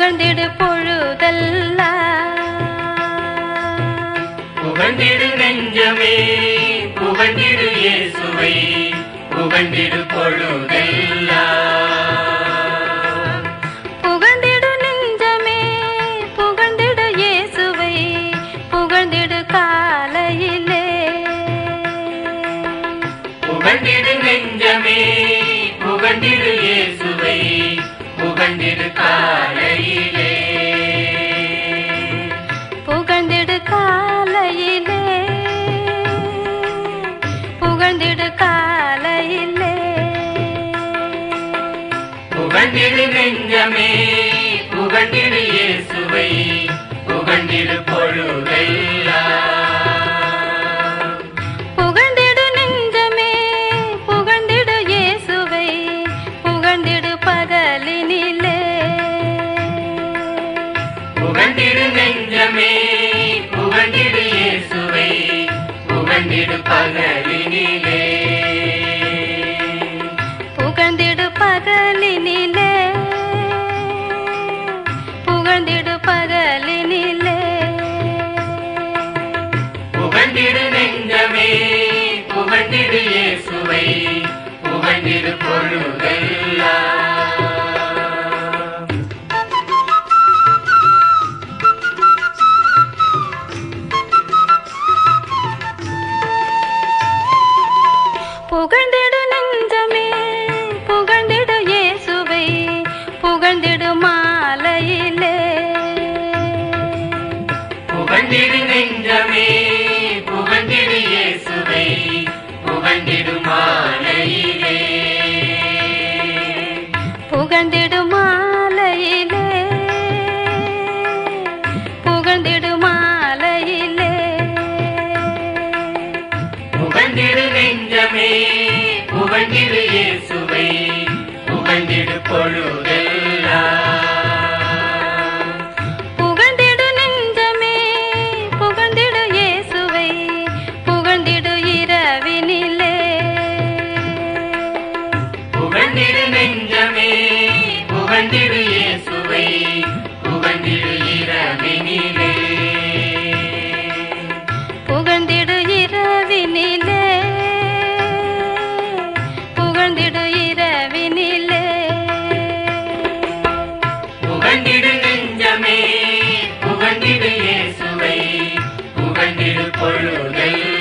புகழ்ந்திடு பொழுதெல்லாம் புகழ்ந்திடு நெஞ்சமே புகழ்ந்திடு இயேசுவை புகழ்ந்திடு பொழுதெல்லாம் புகழ்ந்திடு நெஞ்சமே புகழ்ந்திடு இயேசுவை புகழ்ந்திடு காலையிலே புகழ்ந்திடு நெஞ்சமே புகழ்ந்திடு இயேசுவை புகழ்ந்திடு காலையிலே புகழ்ந்திடு காலையிலே புகழ்ந்திடு காலையிலே புகழ்ந்திடு நெஞ்சமே புகழ்ந்திடு இயேசுவை புகழ்ந்திடு பொழுதெல்லாம் புகழ்ந்திடு நெஞ்சமே புகழ்ந்திடு இயேசுவை புகழ்ந்திடு பகலினிலே புகழ்ந்திடு நெஞ்சமே புகழ்ந்திடு இயேசுவை புகழ்ந்திடு பகலினிலே புகழ்ந்திடு பகலினிலே புகழ்ந்திடு பகலினிலே புகழ்ந்திடு நெஞ்சமே புகழ்ந்திடு இயேசுவை புகழ்ந்திடு பொழுதெல்லாம் புகழ்ந்திடு நெஞ்சமே புகழ்ந்திடு இயேசுவை புகழ்ந்திடு மாலையிலே புகழ்ந்திடு நெஞ்சமே புகழ்ந்திடு இயேசுவை புகழ்ந்திடு மாலையிலே புகழ்ந்திடு மாலையிலே புகழ்ந்திடு மாலையிலே புகழ்ந்திடு நெஞ்சமே புகழ்ந்திடு இயேசுவை புகழ்ந்திடு பொழுதெல்லாம் புகழ்ந்திடு நெஞ்சமே புகழ்ந்திடு இயேசுவை புகழ்ந்திடு இரவினிலே புகழ்ந்திடு நெஞ்சமே புகழ்ந்திடு இயேசுவை புகழ்ந்திடு இரவினிலே புகழ்ந்திடு இரவினிலே புகழ்ந்திடு இரவினிலே புகழ்ந்திடு நெஞ்சமே புகழ்ந்திடு இயேசுவை புகழ்ந்திடு பொழுதெல்லாம்